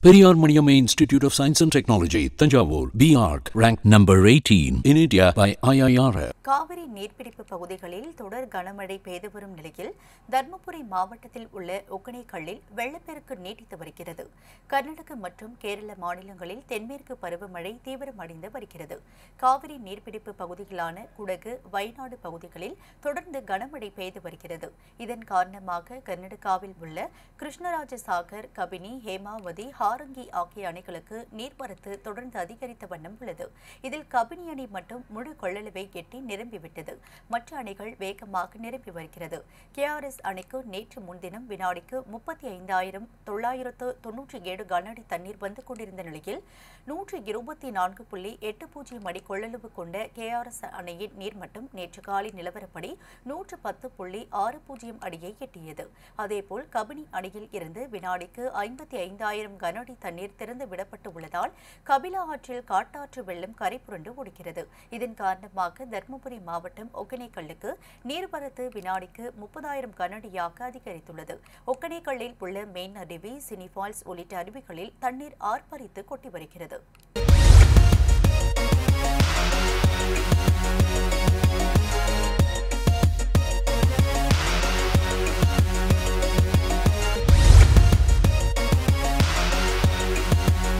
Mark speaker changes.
Speaker 1: Periyar Maniamma Institute of Science and Technology, Tanjavur, BARC, ranked number 18 in India by IIR.
Speaker 2: Kaveri நீர்பிடிப்பு பகுதிகளில் தொடர் கனமழை பெய்து வரும் நிலையில் தர்மபுரி மாவட்டத்தில் உள்ள ஒகனேக்கல்லில் வெள்ளப்பெருக்கு நீட்டித்து வருகிறது கர்நாடக மற்றும் கேரள மாநிலங்களில் தென்மேற்கு பருவமழை தீவிரமடைந்து வருகிறது காவிரி நீர்பிடிப்பு பகுதிகளான குடகு வயநாடு பகுதிகளில் தொடர்ந்து கனமழை பெய்து வருகிறது இதன் காரணமாக கர்நாடகாவில் உள்ள கிருஷ்ணராஜ சாகர் கபினி ஹேமாவதி ஹாரங்கி ஆகிய அணைகளுக்கு நீர்வரத்து தொடர்ந்து அதிகரித்த வண்ணம் உள்ளது இதில் கபினி அணை மட்டும் முழு கொள்ளளவை எட்டி நிரம்பிவிட்டது மற்ற அணைகள் வேகமாக நிரம்பி வருகிறது கேஆர்எஸ் அணைக்கு நேற்று முன்தினம் வினாடிக்கு முப்பத்தி ஐந்தாயிரம் தொள்ளாயிரத்து தொன்னூற்றி ஏழு கன அடி தண்ணீர் வந்து கொண்டிருந்த நிலையில் நூற்று இருபத்தி நான்கு புள்ளி எட்டு பூஜ்ஜியம் அடி கொள்ளளவு கொண்ட கேஆர்எஸ் அணையின் நீர்மட்டம் நேற்று காலை நிலவரப்படி நூற்று பத்து புள்ளி ஆறு பூஜ்ஜியம் அடியை எட்டியது அதேபோல் கபினி அணையில் இருந்து வினாடிக்கு ஐம்பத்தி ஐந்தாயிரம் கன அடி தண்ணீர் திறந்து விடப்பட்டு உள்ளதால் கபிலா ஆற்றில் காட்டாற்று வெள்ளம் கரை புரண்டு ஓடுகிறது இதன் காரணமாக தருமபுரி மாவட்டம் ஒகனேக்கல்லுக்கு நீர்வரத்து வினாடிக்கு முப்பதாயிரம் கனஅடியாக அதிகரித்துள்ளது ஒகனேக்கல்லில் உள்ள மெயின் அருவி சினி ஃபால்ஸ் உள்ளிட்ட அருவிகளில் தண்ணீர் ஆர்ப்பரித்து கொட்டி வருகிறது